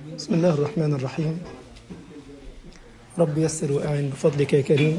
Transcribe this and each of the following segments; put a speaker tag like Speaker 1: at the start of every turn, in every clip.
Speaker 1: بسم الله الرحمن الرحيم رب يسر وأعن بفضلك يا كريم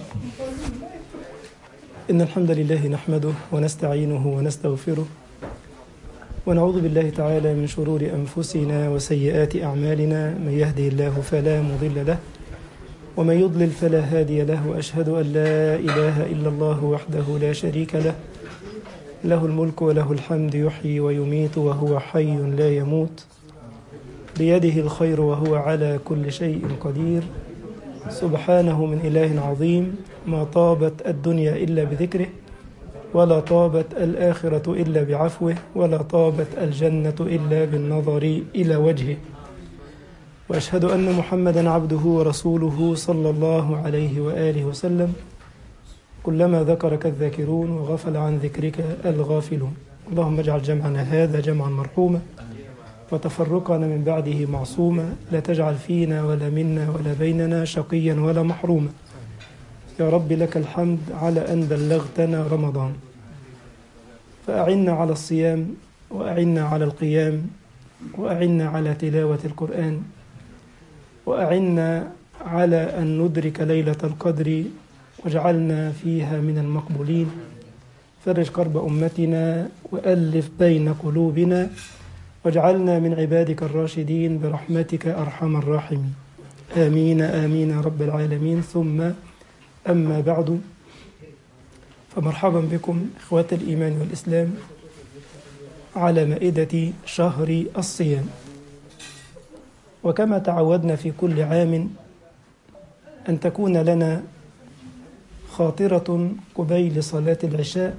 Speaker 1: إن الحمد لله نحمده ونستعينه ونستغفره ونعوذ بالله تعالى من شرور أنفسنا وسيئات أعمالنا من يهده الله فلا مضل له ومن يضلل فلا هادي له وأشهد أن لا إله إلا الله وحده لا شريك له له الملك وله الحمد يحيي ويميت وهو حي لا يموت بيده الخير وهو على كل شيء قدير سبحانه من إله عظيم ما طابت الدنيا إلا بذكره ولا طابت الآخرة إلا بعفوه ولا طابت الجنة إلا بالنظر إلى وجهه وأشهد أن محمدا عبده ورسوله صلى الله عليه وآله وسلم كلما ذكرك الذاكرون وغفل عن ذكرك الغافلون اللهم اجعل جمعنا هذا جمعا مرحوما وتفرقنا من بعده معصوما لا تجعل فينا ولا منا ولا بيننا شقيا ولا محروما يا رب لك الحمد على أن بلغتنا رمضان فأعنا على الصيام وأعنا على القيام وأعنا على تلاوة القرآن وأعنا على أن ندرك ليلة القدر واجعلنا فيها من المقبولين فرج كرب أمتنا وألف بين قلوبنا واجعلنا من عبادك الراشدين برحمتك أرحم الراحمين آمين آمين يا رب العالمين ثم أما بعد فمرحبا بكم إخوة الإيمان والإسلام على مائدة شهر الصيام وكما تعودنا في كل عام أن تكون لنا خاطرة قبيل صلاة العشاء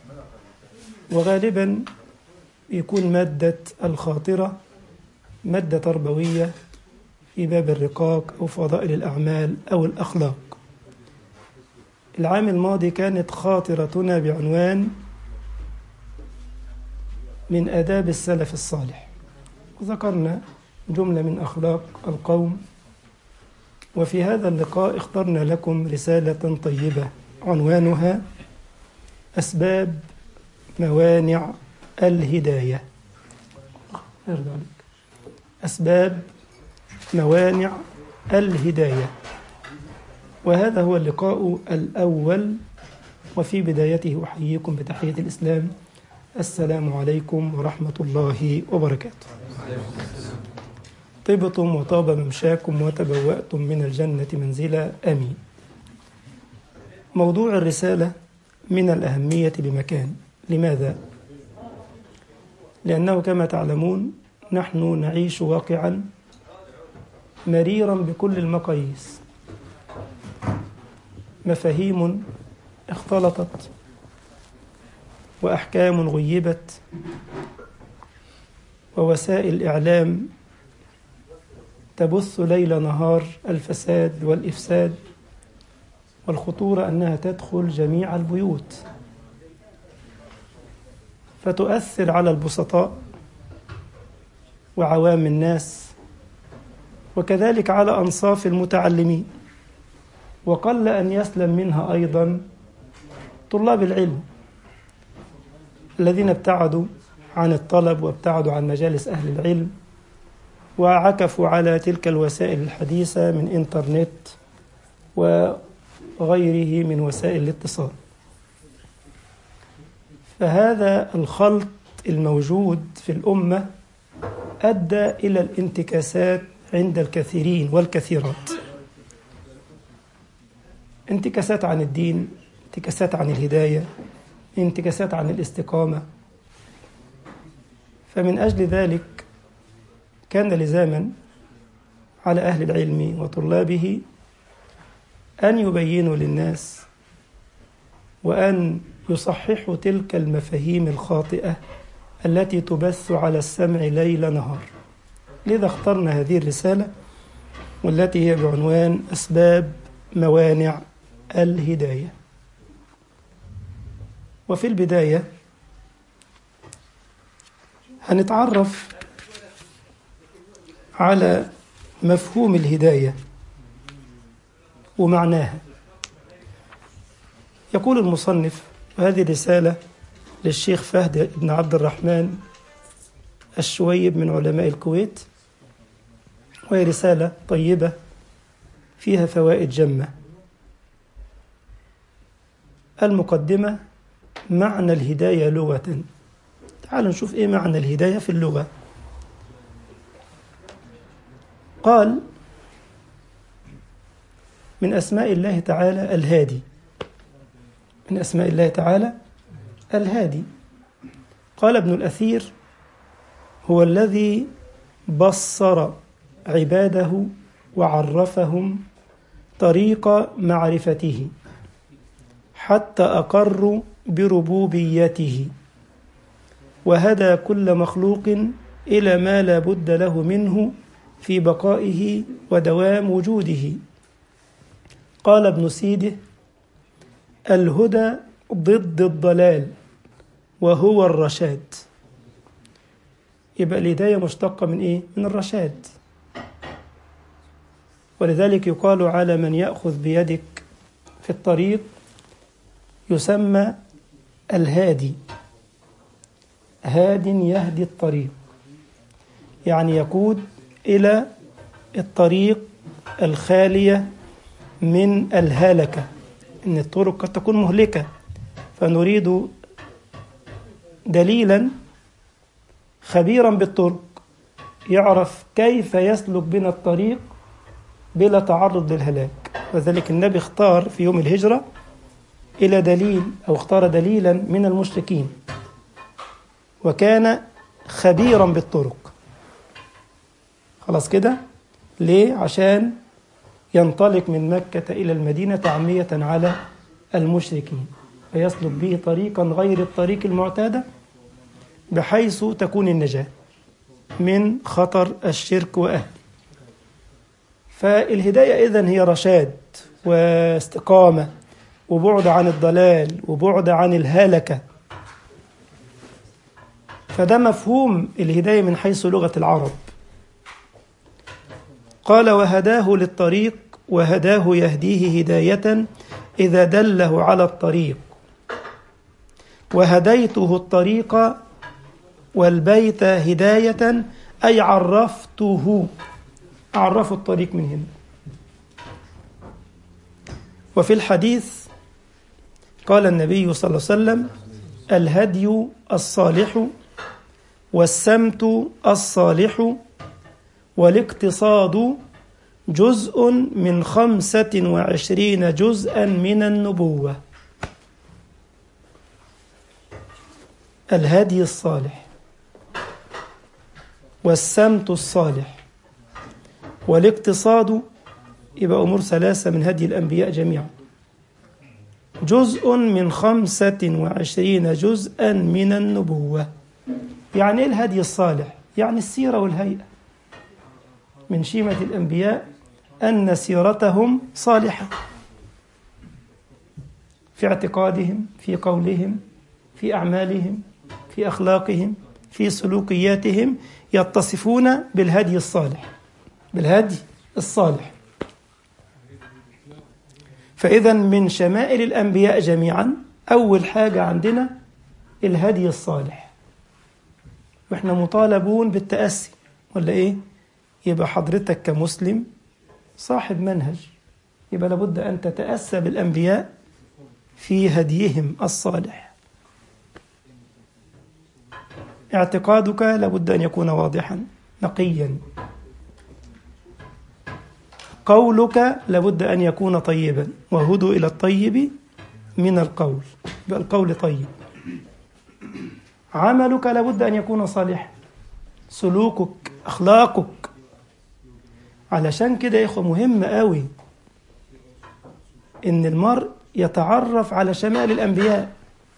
Speaker 1: وغالبا يكون مادة الخاطرة مادة تربوية في باب الرقاق أو فضائل الأعمال أو الأخلاق العام الماضي كانت خاطرتنا بعنوان من آداب السلف الصالح وذكرنا جملة من أخلاق القوم وفي هذا اللقاء اخترنا لكم رسالة طيبة عنوانها أسباب موانع الهداية أسباب موانع الهداية وهذا هو اللقاء الأول وفي بدايته أحييكم بتحية الإسلام السلام عليكم ورحمة الله وبركاته طبتم وطاب ممشاكم وتبوأتم من الجنة منزلا آمين موضوع الرسالة من الأهمية بمكان لماذا؟ لأنه كما تعلمون نحن نعيش واقعا مريرا بكل المقاييس مفاهيم اختلطت وأحكام غيبت ووسائل إعلام تبث ليل نهار الفساد والإفساد والخطورة أنها تدخل جميع البيوت فتؤثر على البسطاء وعوام الناس وكذلك على أنصاف المتعلمين وقل أن يسلم منها أيضا طلاب العلم الذين ابتعدوا عن الطلب وابتعدوا عن مجالس أهل العلم وعكفوا على تلك الوسائل الحديثة من إنترنت وغيره من وسائل الاتصال فهذا الخلط الموجود في الأمة أدى إلى الانتكاسات عند الكثيرين والكثيرات انتكاسات عن الدين انتكاسات عن الهداية انتكاسات عن الاستقامة فمن أجل ذلك كان لزاما على أهل العلم وطلابه أن يبينوا للناس وأن يصححوا تلك المفاهيم الخاطئة التي تبث على السمع ليل نهار لذا اخترنا هذه الرسالة والتي هي بعنوان أسباب موانع الهداية وفي البداية هنتعرف على مفهوم الهداية ومعناها يقول المصنف وهذه رسالة للشيخ فهد بن عبد الرحمن الشويب من علماء الكويت وهي رسالة طيبة فيها فوائد جمة المقدمة معنى الهداية لغة تعالوا نشوف إيه معنى الهداية في اللغة قال من أسماء الله تعالى الهادي من أسماء الله تعالى الهادي قال ابن الأثير هو الذي بصر عباده وعرفهم طريق معرفته حتى أقروا بربوبيته وهدى كل مخلوق إلى ما لا بد له منه في بقائه ودوام وجوده قال ابن سيده الهدى ضد الضلال وهو الرشاد يبقى الهداية مشتقة من إيه؟ من الرشاد ولذلك يقال على من يأخذ بيدك في الطريق يسمى الهادي هاد يهدي الطريق يعني يقود إلى الطريق الخالية من الهلكة إن الطرق قد تكون مهلكة فنريد دليلا خبيرا بالطرق يعرف كيف يسلك بنا الطريق بلا تعرض للهلاك وذلك النبي اختار في يوم الهجرة إلى دليل أو اختار دليلا من المشركين وكان خبيرا بالطرق خلاص كده ليه عشان ينطلق من مكة إلى المدينة تعمية على المشركين فيسلك به طريقا غير الطريق المعتادة بحيث تكون النجاة من خطر الشرك وأهله فالهداية إذن هي رشاد واستقامة وبعد عن الضلال وبعد عن الهلكة فده مفهوم الهداية من حيث لغة العرب قال وهداه للطريق وهداه يهديه هداية إذا دله على الطريق وهديته الطريق والبيت هداية أي عرفته أعرف الطريق من هنا وفي الحديث قال النبي صلى الله عليه وسلم الهدي الصالح والسمت الصالح والاقتصاد جزء من خمسة وعشرين جزءا من النبوة الهدي الصالح والسمت الصالح والاقتصاد يبقى أمور ثلاثة من هدي الأنبياء جميعا جزء من خمسة وعشرين جزءا من النبوة يعني إيه الهدي الصالح يعني السيرة والهيئة من شيمة الأنبياء أن سيرتهم صالحة في اعتقادهم في قولهم في أعمالهم في أخلاقهم في سلوكياتهم يتصفون بالهدي الصالح بالهدي الصالح فإذا من شمائل الأنبياء جميعا أول حاجة عندنا الهدي الصالح وإحنا مطالبون بالتأسي ولا إيه؟ يبقى حضرتك كمسلم صاحب منهج يبقى لابد أن تتأسى بالأنبياء في هديهم الصالح اعتقادك لابد أن يكون واضحا نقيا قولك لابد أن يكون طيبا وهدوا إلى الطيب من القول يبقى القول طيب عملك لابد أن يكون صالحا سلوكك أخلاقك علشان كده يا إخوة مهم قوي إن المرء يتعرف على شمائل الأنبياء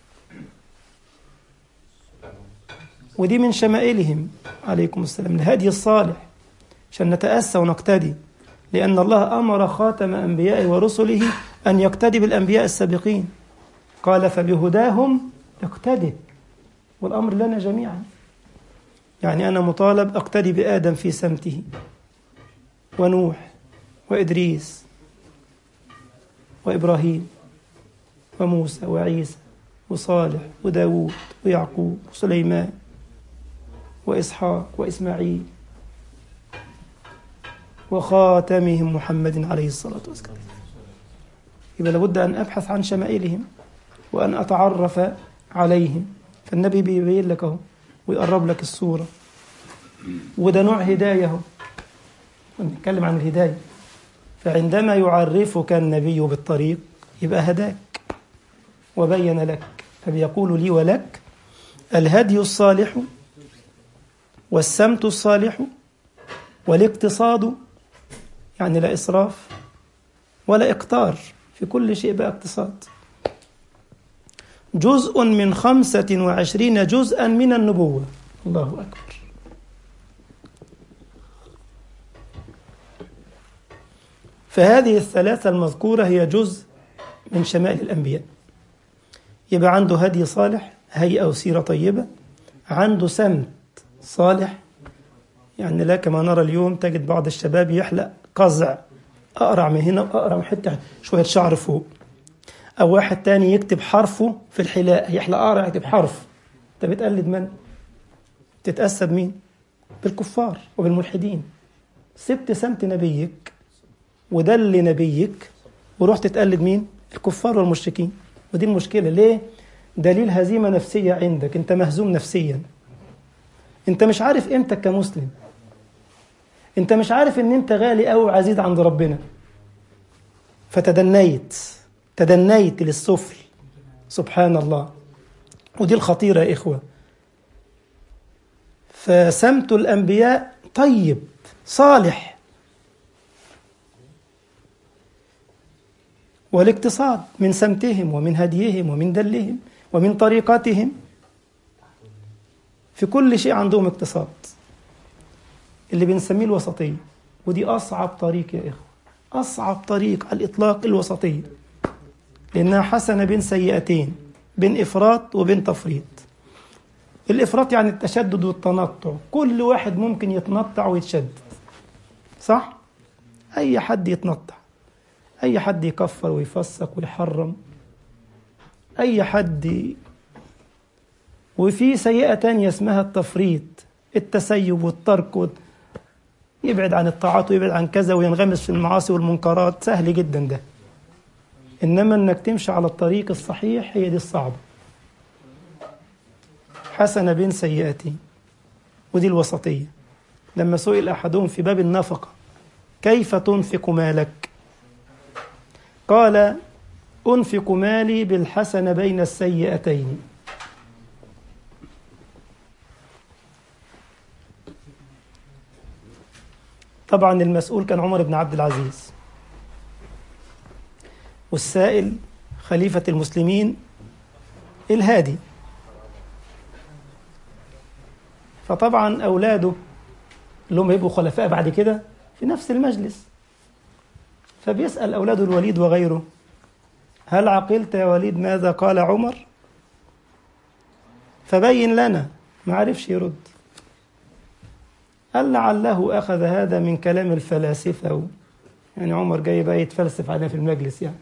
Speaker 1: ودي من شمائلهم عليكم السلام الهدي الصالح عشان نتأسى ونقتدي لأن الله أمر خاتم أنبيائه ورسله أن يقتدي بالأنبياء السابقين قال فبهداهم اقتدي والأمر لنا جميعا يعني أنا مطالب أقتدي بآدم في سمته ونوح وإدريس وإبراهيم وموسى وعيسى وصالح وداود ويعقوب وسليمان وإسحاق وإسماعيل وخاتمهم محمد عليه الصلاة والسلام يبقى لابد أن أبحث عن شمائلهم وأن أتعرف عليهم فالنبي بيبين لك اهو ويقرب لك الصورة وده نوع هداية اهو نتكلم عن الهداية فعندما يعرفك النبي بالطريق يبقى هداك وبين لك فبيقول لي ولك الهدي الصالح والسمت الصالح والاقتصاد يعني لا إسراف ولا إقتار في كل شيء بقى اقتصاد جزء من خمسة وعشرين جزءا من النبوة الله أكبر فهذه الثلاثة المذكورة هي جزء من شمائل الأنبياء يبقى عنده هدي صالح هيئة وسيرة طيبة عنده سمت صالح يعني لا كما نرى اليوم تجد بعض الشباب يحلق قزع أقرع من هنا وأقرع من حتة شوية شعر فوق أو واحد تاني يكتب حرفه في الحلاقة يحلق أقرع يكتب حرف أنت بتقلد من؟ تتأسى بمين؟ بالكفار وبالملحدين سبت سمت نبيك ودل نبيك ورحت تقلد مين؟ الكفار والمشركين ودي المشكلة ليه؟ دليل هزيمة نفسية عندك أنت مهزوم نفسيا أنت مش عارف قيمتك كمسلم أنت مش عارف أن أنت غالي أو عزيز عند ربنا فتدنيت تدنيت للسفل سبحان الله ودي الخطيرة يا إخوة فسمت الأنبياء طيب صالح والاقتصاد من سمتهم ومن هديهم ومن دلهم ومن طريقتهم في كل شيء عندهم اقتصاد اللي بنسميه الوسطية ودي أصعب طريق يا إخوة أصعب طريق على الإطلاق الوسطية لأنها حسنة بين سيئتين بين إفراط وبين تفريط الإفراط يعني التشدد والتنطع كل واحد ممكن يتنطع ويتشدد صح؟ أي حد يتنطع أي حد يكفر ويفسق ويحرم أي حد وفي سيئة تانية اسمها التفريط التسيب والترك وال... يبعد عن الطاعات ويبعد عن كذا وينغمس في المعاصي والمنكرات سهل جدا ده إنما إنك تمشي على الطريق الصحيح هي دي الصعبة حسنة بين سيئتين ودي الوسطية لما سئل أحدهم في باب النفقة كيف تنفق مالك قال أنفق مالي بالحسنة بين السيئتين طبعا المسؤول كان عمر بن عبد العزيز والسائل خليفة المسلمين الهادي فطبعا أولاده اللي هم يبقوا خلفاء بعد كده في نفس المجلس فبيسأل أولاد الوليد وغيره هل عقلت يا وليد ماذا قال عمر فبين لنا ما عرفش يرد قال لعله أخذ هذا من كلام الفلاسفة و... يعني عمر جاي بقى يتفلسف علينا في المجلس يعني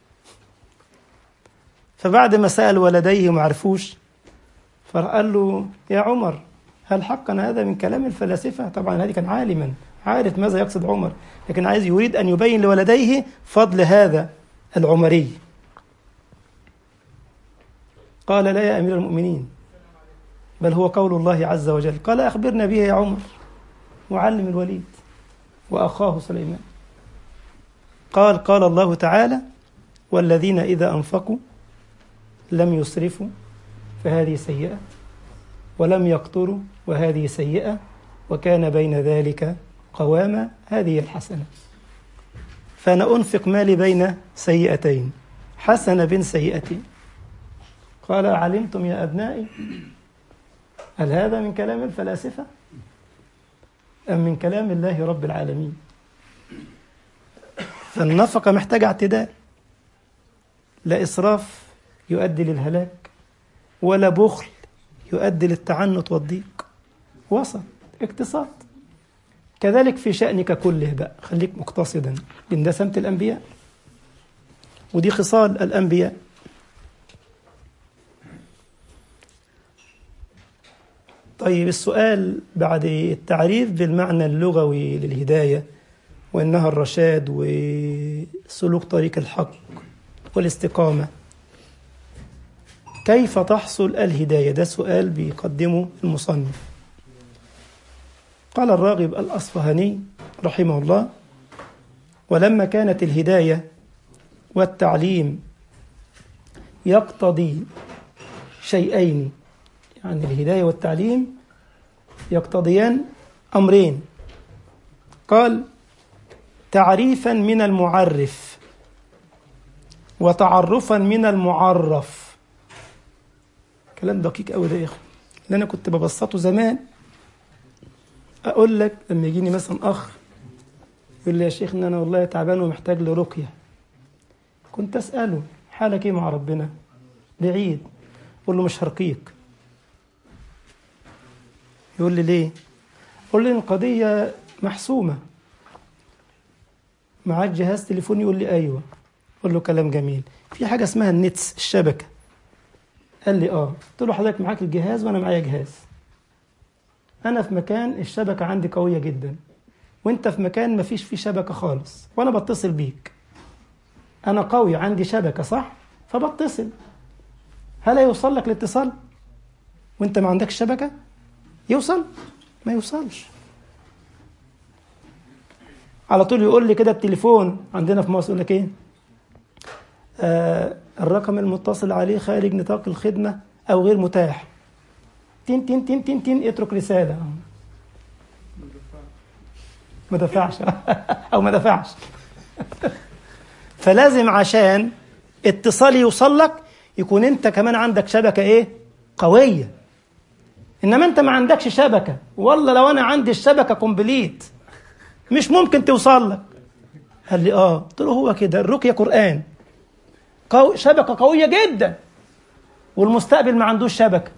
Speaker 1: فبعد ما سأل ولديه ما عرفوش فقال له يا عمر هل حقا هذا من كلام الفلاسفة طبعا هذه كان عالما عارف ماذا يقصد عمر لكن عايز يريد أن يبين لولديه فضل هذا العمري قال لا يا أمير المؤمنين بل هو قول الله عز وجل قال أخبرنا به يا عمر وعلم الوليد وأخاه سليمان قال قال الله تعالى والذين إذا أنفقوا لم يسرفوا فهذه سيئة ولم يقتروا وهذه سيئة وكان بين ذلك قواما هذه الحسنة فأنا أنفق مالي بين سيئتين حسنة بين سيئتين قال علمتم يا أبنائي هل هذا من كلام الفلاسفة أم من كلام الله رب العالمين فالنفقة محتاجة اعتدال لا إسراف يؤدي للهلاك ولا بخل يؤدي للتعنت والضيق وسط اقتصاد كذلك في شأنك كله بقى خليك مقتصدا لأن ده سمت الأنبياء ودي خصال الأنبياء طيب السؤال بعد التعريف بالمعنى اللغوي للهداية وإنها الرشاد وسلوك طريق الحق والاستقامة كيف تحصل الهداية ده سؤال بيقدمه المصنف قال الراغب الأصفهاني رحمه الله ولما كانت الهداية والتعليم يقتضي شيئين يعني الهداية والتعليم يقتضيان أمرين قال تعريفا من المعرف وتعرفا من المعرف كلام دقيق قوي ده يا اخوان اللي انا كنت ببسطه زمان اقول لك لما يجيني مثلا اخ يقول لي يا شيخ ان انا والله تعبان ومحتاج لرقيه كنت اساله حالك ايه مع ربنا بعيد اقول له مش هرقيك يقول لي ليه اقول لي القضيه محسومه معاك جهاز تليفون يقول لي ايوه اقول له كلام جميل في حاجه اسمها النتس الشبكه قال لي اه قلت له حضرتك معاك الجهاز وانا معايا جهاز انا في مكان الشبكه عندي قويه جدا وانت في مكان ما فيش فيه شبكه خالص وانا بتصل بيك انا قوي عندي شبكه صح فبتصل هل يوصل لك الاتصال وانت ما عندكش شبكه يوصل ما يوصلش على طول يقول لي كده التليفون عندنا في مصر يقول لك ايه آه الرقم المتصل عليه خارج نطاق الخدمة أو غير متاح تين تين تين تين تين اترك رسالة ما دفعش أو ما دفعش فلازم عشان اتصال يوصل لك يكون انت كمان عندك شبكة ايه قوية انما انت ما عندكش شبكة والله لو انا عندي الشبكة كومبليت مش ممكن توصل لك قال لي اه قلت له هو كده الرقية قرآن قو... شبكة قوية جدا والمستقبل ما عندوش شبكة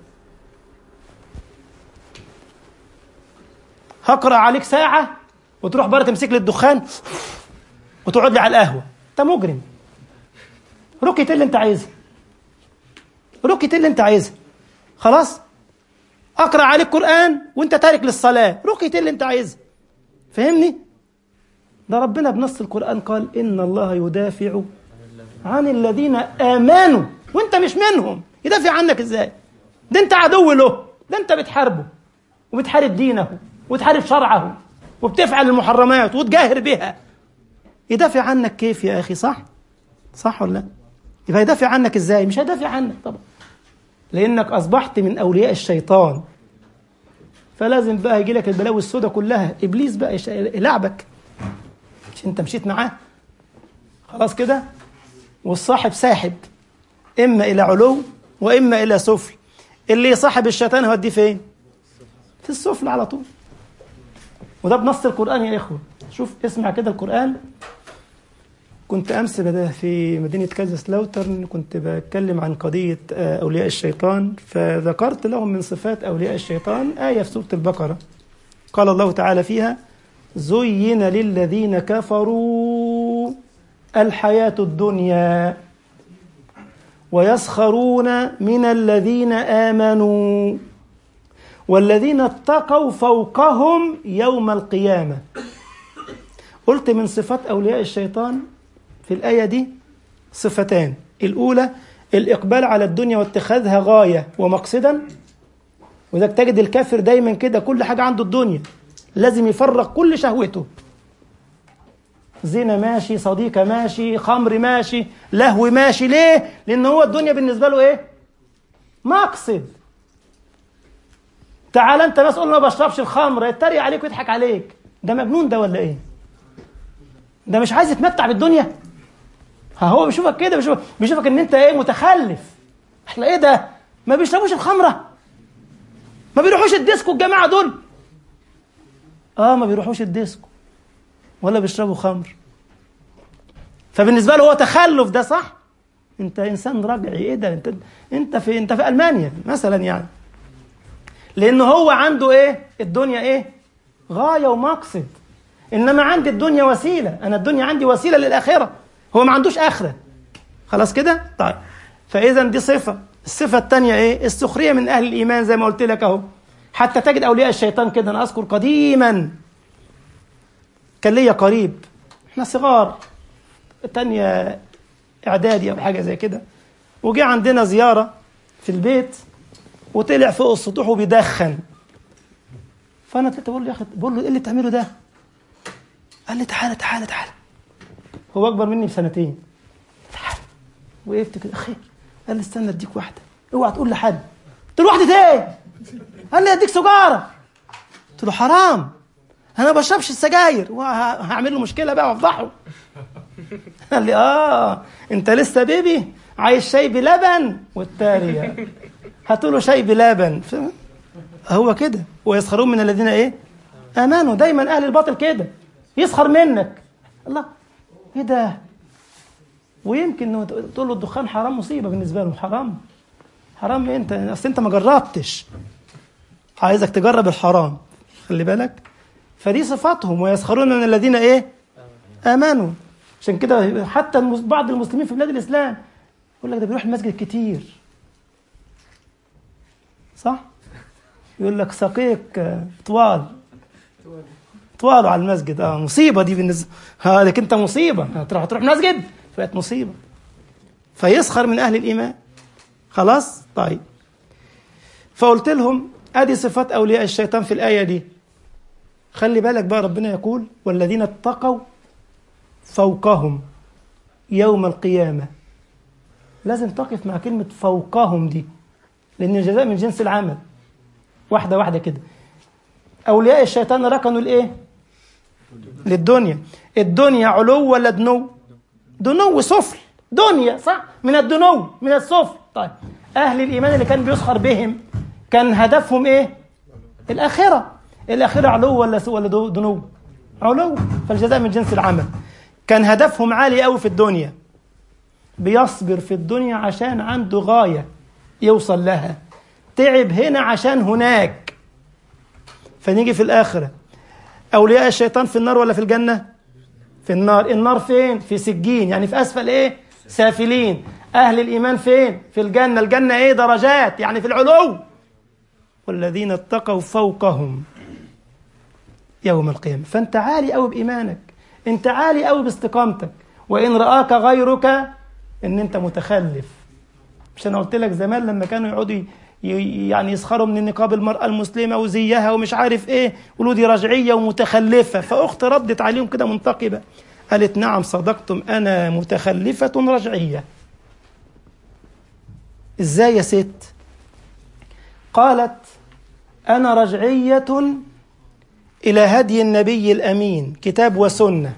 Speaker 1: هقرأ عليك ساعة وتروح بره تمسك لي الدخان وتقعد لي على القهوة انت مجرم ركية اللي انت عايزها ركية اللي انت عايزها خلاص اقرا عليك قرآن وانت تارك للصلاة ركية اللي انت عايزها فهمني ده ربنا بنص القرآن قال إن الله يدافع عن الذين آمنوا وانت مش منهم يدافع عنك ازاي ده انت عدو له ده انت بتحاربه وبتحارب دينه وتحارب شرعه وبتفعل المحرمات وتجاهر بها يدافع عنك كيف يا اخي صح صح ولا لا يبقى يدافع عنك ازاي مش هيدافع عنك طبعا لانك اصبحت من اولياء الشيطان فلازم بقى يجي لك البلاوي السوداء كلها ابليس بقى يلعبك مش انت مشيت معاه خلاص كده والصاحب ساحب اما الى علو واما الى سفل اللي يصاحب الشيطان هوديه فين في السفل على طول وده بنص القران يا اخوه شوف اسمع كده القران كنت امس بدا في مدينه كازاسلاوترن كنت بتكلم عن قضيه اولياء الشيطان فذكرت لهم من صفات اولياء الشيطان ايه في سوره البقره قال الله تعالى فيها زين للذين كفروا الحياة الدنيا ويسخرون من الذين آمنوا والذين اتقوا فوقهم يوم القيامة قلت من صفات أولياء الشيطان في الآية دي صفتان الأولى الإقبال على الدنيا واتخاذها غاية ومقصدا وذلك تجد الكافر دايما كده كل حاجة عنده الدنيا لازم يفرغ كل شهوته زنا ماشي صديقة ماشي خمر ماشي لهو ماشي ليه لأن هو الدنيا بالنسبة له إيه مقصد تعال أنت بس قول ما بشربش الخمر يتريق عليك ويضحك عليك ده مجنون ده ولا إيه ده مش عايز يتمتع بالدنيا ها هو بيشوفك كده بيشوفك, بيشوفك ان انت ايه متخلف احنا ايه ده ما بيشربوش الخمره ما بيروحوش الديسكو الجماعه دول اه ما بيروحوش الديسكو ولا بيشربوا خمر فبالنسبه له هو تخلف ده صح انت انسان رجعي ايه ده انت انت في انت في المانيا مثلا يعني لانه هو عنده ايه الدنيا ايه غايه ومقصد انما عندي الدنيا وسيله انا الدنيا عندي وسيله للاخره هو ما عندوش اخره خلاص كده طيب فاذا دي صفه الصفه الثانيه ايه السخريه من اهل الايمان زي ما قلت لك اهو حتى تجد اولياء الشيطان كده انا اذكر قديما كان ليا قريب احنا صغار تانية اعدادي او حاجه زي كده وجي عندنا زياره في البيت وطلع فوق السطوح وبيدخن فانا طلعت بقول له يا اخي بقول له ايه اللي بتعمله ده؟ قال لي تعالى تعالى تعالى هو اكبر مني بسنتين تعالى وقفت كده خير قال لي استنى اديك واحده اوعى تقول لحد قلت له واحده ايه؟ قال لي اديك سجاره قلت له حرام انا ما بشربش السجاير وهعمل له مشكله بقى وافضحه قال لي اه انت لسه بيبي عايز شاي بلبن والتالي هاتوا له شاي بلبن هو كده ويسخرون من الذين ايه امنوا دايما اهل الباطل كده يسخر منك الله ايه ده ويمكن تقول له الدخان حرام مصيبه بالنسبه له حرام حرام إيه انت اصل انت ما جربتش عايزك تجرب الحرام خلي بالك فدي صفاتهم ويسخرون من الذين ايه امنوا عشان كده حتى بعض المسلمين في بلاد الاسلام يقول لك ده بيروح المسجد كتير صح يقول لك سقيك طوال طوال على المسجد اه مصيبه دي بالنسبه هذاك انت مصيبه هتروح تروح مسجد بقت مصيبه فيسخر من اهل الايمان خلاص طيب فقلت لهم ادي صفات اولياء الشيطان في الايه دي خلي بالك بقى ربنا يقول والذين اتقوا فوقهم يوم القيامه لازم تقف مع كلمه فوقهم دي لان الجزاء من جنس العمل واحده واحده كده اولياء الشيطان ركنوا لايه للدنيا الدنيا علو ولا دنو دنو سفل دنيا صح من الدنو من السفل طيب اهل الايمان اللي كان بيسخر بهم كان هدفهم ايه الاخره الاخره علو ولا ولا دنو علو فالجزاء من جنس العمل كان هدفهم عالي قوي في الدنيا بيصبر في الدنيا عشان عنده غايه يوصل لها تعب هنا عشان هناك فنيجي في الآخرة أولياء الشيطان في النار ولا في الجنة في النار النار فين في سجين يعني في أسفل إيه سافلين أهل الإيمان فين في الجنة الجنة إيه درجات يعني في العلو والذين اتقوا فوقهم يوم القيامة فأنت عالي أوي بإيمانك أنت عالي أوي باستقامتك وإن رآك غيرك إن أنت متخلف مش أنا قلت لك زمان لما كانوا يقعدوا يعني يسخروا من نقاب المرأة المسلمة وزيها ومش عارف ايه يقولوا دي رجعية ومتخلفة فأخت ردت عليهم كده منتقبة قالت نعم صدقتم أنا متخلفة رجعية ازاي يا ست قالت أنا رجعية إلى هدي النبي الأمين كتاب وسنة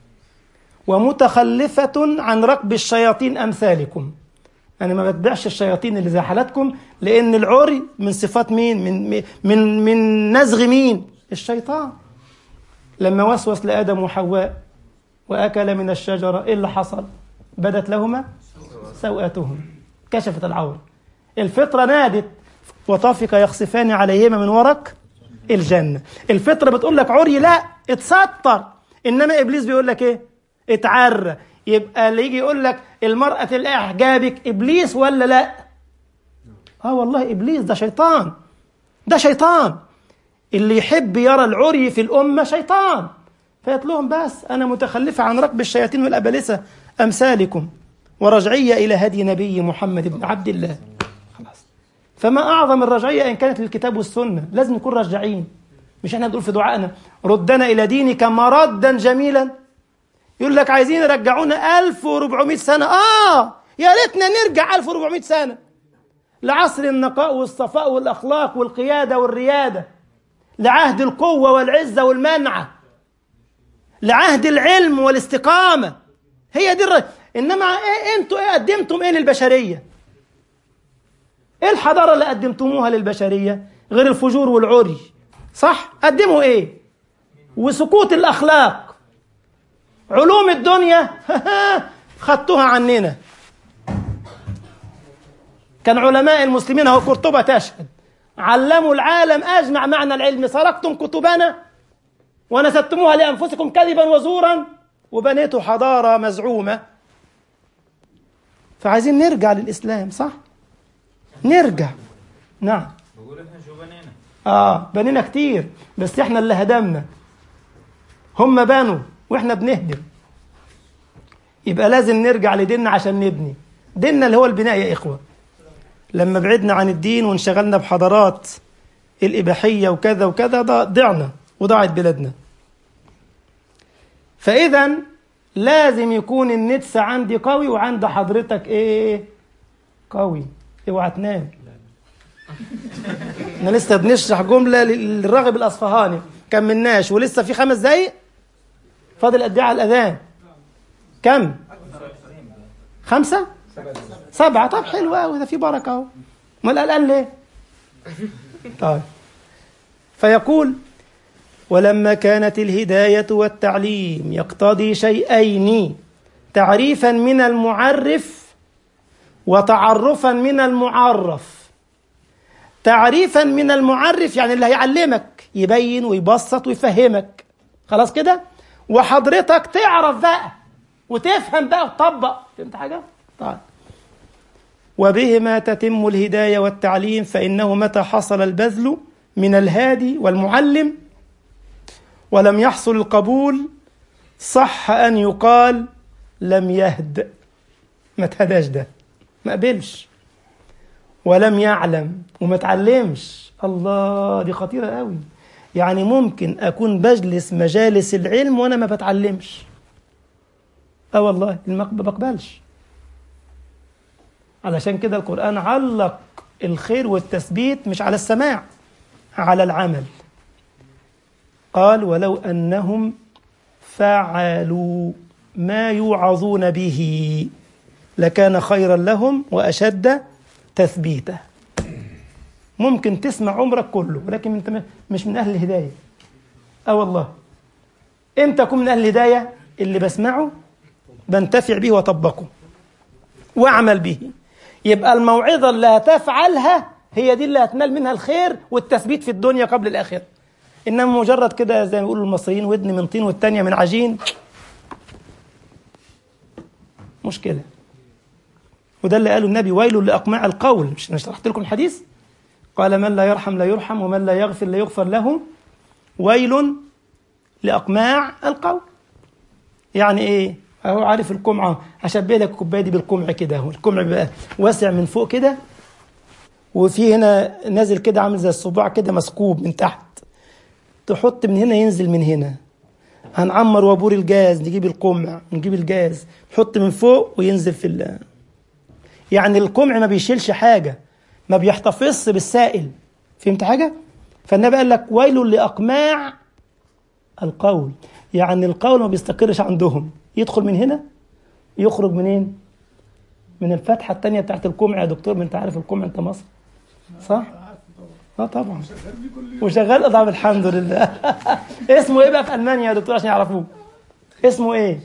Speaker 1: ومتخلفة عن ركب الشياطين أمثالكم أنا ما بتبعش الشياطين اللي زي حالاتكم لأن العري من صفات مين؟ من من من نزغ مين؟ الشيطان. لما وسوس لآدم وحواء وأكل من الشجرة إيه اللي حصل؟ بدت لهما سوءاتهم كشفت العورة. الفطرة نادت وطافق يخصفان عليهما من ورق الجنة. الفطرة بتقول لك عري لا اتستر إنما إبليس بيقول لك إيه؟ اتعرى يبقى اللي يجي يقول لك المرأة تلاقي حجابك إبليس ولا لا؟ آه والله إبليس ده شيطان ده شيطان اللي يحب يرى العري في الأمة شيطان فيقول لهم بس أنا متخلفة عن ركب الشياطين والأبلسة أمثالكم ورجعية إلى هدي نبي محمد بن عبد الله خلاص فما أعظم الرجعية إن كانت للكتاب والسنة لازم نكون رجعين مش احنا بنقول في دعائنا ردنا إلى دينك مردا جميلا يقول لك عايزين يرجعونا 1400 سنة آه يا ريتنا نرجع 1400 سنة لعصر النقاء والصفاء والأخلاق والقيادة والريادة لعهد القوة والعزة والمنعة لعهد العلم والاستقامة هي دي الر... إنما إيه أنتوا إيه قدمتم إيه للبشرية إيه الحضارة اللي قدمتموها للبشرية غير الفجور والعري صح قدموا إيه وسكوت الأخلاق علوم الدنيا خدتوها عننا كان علماء المسلمين اهو قرطبة تشهد علموا العالم أجمع معنى العلم سرقتم كتبنا ونسبتموها لأنفسكم كذبا وزورا وبنيتوا حضارة مزعومة فعايزين نرجع للإسلام صح؟ نرجع نعم
Speaker 2: بقول احنا شو بنينا
Speaker 1: اه بنينا كتير بس احنا اللي هدمنا هم بنوا واحنا بنهدم يبقى لازم نرجع لديننا عشان نبني ديننا اللي هو البناء يا إخوة لما بعدنا عن الدين وانشغلنا بحضارات الإباحية وكذا وكذا ضعنا وضاعت بلادنا فإذا لازم يكون النتس عندي قوي وعند حضرتك إيه قوي اوعى تنام احنا لسه بنشرح جملة للراغب الأصفهاني كملناش ولسه في خمس دقايق فاضل قد ايه على الأذان كم خمسة سبعة طب حلو قوي ده في بركة اهو امال قلقان ليه طيب فيقول ولما كانت الهداية والتعليم يقتضي شيئين تعريفا من المعرف وتعرفا من المعرف تعريفا من المعرف يعني اللي هيعلمك يبين ويبسط ويفهمك خلاص كده وحضرتك تعرف بقى وتفهم بقى وتطبق فهمت حاجة؟ طيب وبهما تتم الهداية والتعليم فإنه متى حصل البذل من الهادي والمعلم ولم يحصل القبول صح أن يقال لم يهد ما تهداش ده ما قبلش ولم يعلم وما تعلمش الله دي خطيرة قوي يعني ممكن أكون بجلس مجالس العلم وأنا ما بتعلمش اه والله ما بقبلش علشان كده القرآن علق الخير والتثبيت مش على السماع على العمل قال ولو أنهم فعلوا ما يوعظون به لكان خيرا لهم وأشد تثبيتا ممكن تسمع عمرك كله ولكن انت مش من أهل الهداية اه والله امتى أكون من أهل الهداية اللي بسمعه بنتفع به وطبقه واعمل به يبقى الموعظة اللي هتفعلها هي دي اللي هتنال منها الخير والتثبيت في الدنيا قبل الآخرة إنما مجرد كده زي ما بيقولوا المصريين ودن من طين والتانية من عجين مشكلة وده اللي قاله النبي ويل لأقماع القول مش أنا شرحت لكم الحديث قال من لا يرحم لا يرحم ومن لا يغفر لا يغفر له ويل لأقماع القول يعني إيه اهو عارف القمعة هشبه لك الكوباية دي بالقمع كده اهو القمع بيبقى واسع من فوق كده وفي هنا نازل كده عامل زي الصباع كده مسكوب من تحت تحط من هنا ينزل من هنا هنعمر وابور الجاز نجيب القمع نجيب الجاز نحط من فوق وينزل في ال يعني القمع ما بيشيلش حاجة ما بيحتفظش بالسائل فهمت حاجة؟ فالنبي قال لك ويل لأقماع القول يعني القول ما بيستقرش عندهم يدخل من هنا يخرج منين؟ من الفتحة التانية بتاعت القمع يا دكتور ما انت عارف القمع انت مصر صح؟ اه طبعا وشغال طبعا الحمد لله اسمه ايه بقى في المانيا يا دكتور عشان يعرفوه اسمه ايه؟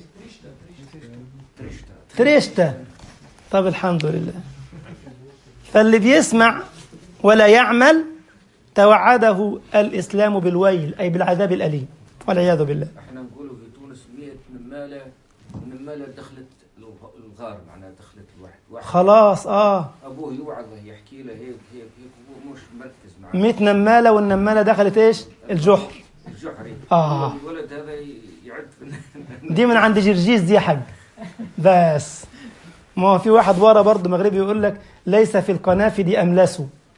Speaker 1: تريشتا طب الحمد لله فاللي بيسمع ولا يعمل توعده الاسلام بالويل اي بالعذاب الاليم والعياذ بالله
Speaker 2: احنا نقولوا في تونس 100 نماله ونماله دخلت الغار معناها دخلت الواحد واحد
Speaker 1: خلاص اه
Speaker 2: ابوه يوعظه يحكي له هيك هيك هيك هو مش مركز معاه
Speaker 1: 100 نماله والنماله دخلت ايش؟ الجحر
Speaker 2: الجحري
Speaker 1: آه.
Speaker 2: الولد هذا يعد في
Speaker 1: دي من عند جرجيس دي يا حاج بس ما هو في واحد ورا برضه مغربي يقول لك ليس في القنافذ املس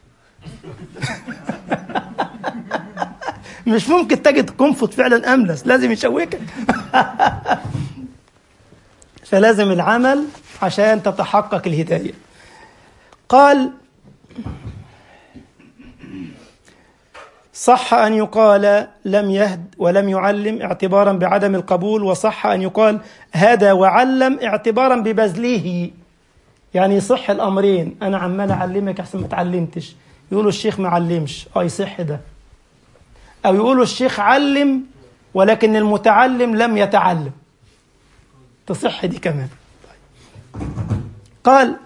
Speaker 1: مش ممكن تجد قنفذ فعلا املس لازم يشوكك فلازم العمل عشان تتحقق الهدايه قال صح أن يقال لم يهد ولم يعلم اعتبارا بعدم القبول وصح أن يقال هدى وعلم اعتبارا ببذله يعني يصح الأمرين أنا عمال أعلمك أحسن ما تعلمتش يقولوا الشيخ ما علمش أه يصح ده أو يقولوا الشيخ علم ولكن المتعلم لم يتعلم تصح دي كمان قال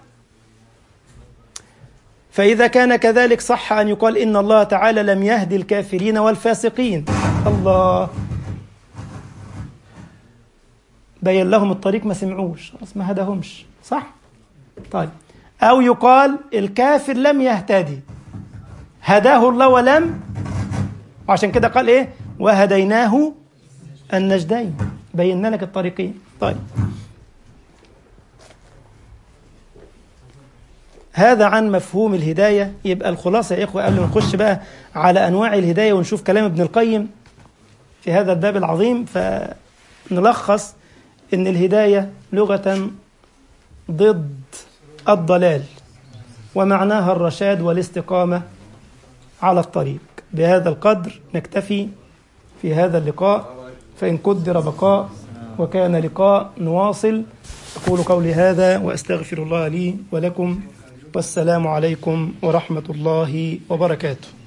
Speaker 1: فإذا كان كذلك صح أن يقال إن الله تعالى لم يهدي الكافرين والفاسقين الله بين لهم الطريق ما سمعوش خلاص ما هداهمش صح طيب أو يقال الكافر لم يهتدي هداه الله ولم وعشان كده قال إيه وهديناه النجدين بينا لك الطريقين طيب هذا عن مفهوم الهداية يبقى الخلاصة يا إخوة قبل ما نخش بقى على أنواع الهداية ونشوف كلام ابن القيم في هذا الباب العظيم فنلخص إن الهداية لغة ضد الضلال ومعناها الرشاد والاستقامة على الطريق بهذا القدر نكتفي في هذا اللقاء فإن قدر بقاء وكان لقاء نواصل أقول قولي هذا وأستغفر الله لي ولكم والسلام عليكم ورحمة الله وبركاته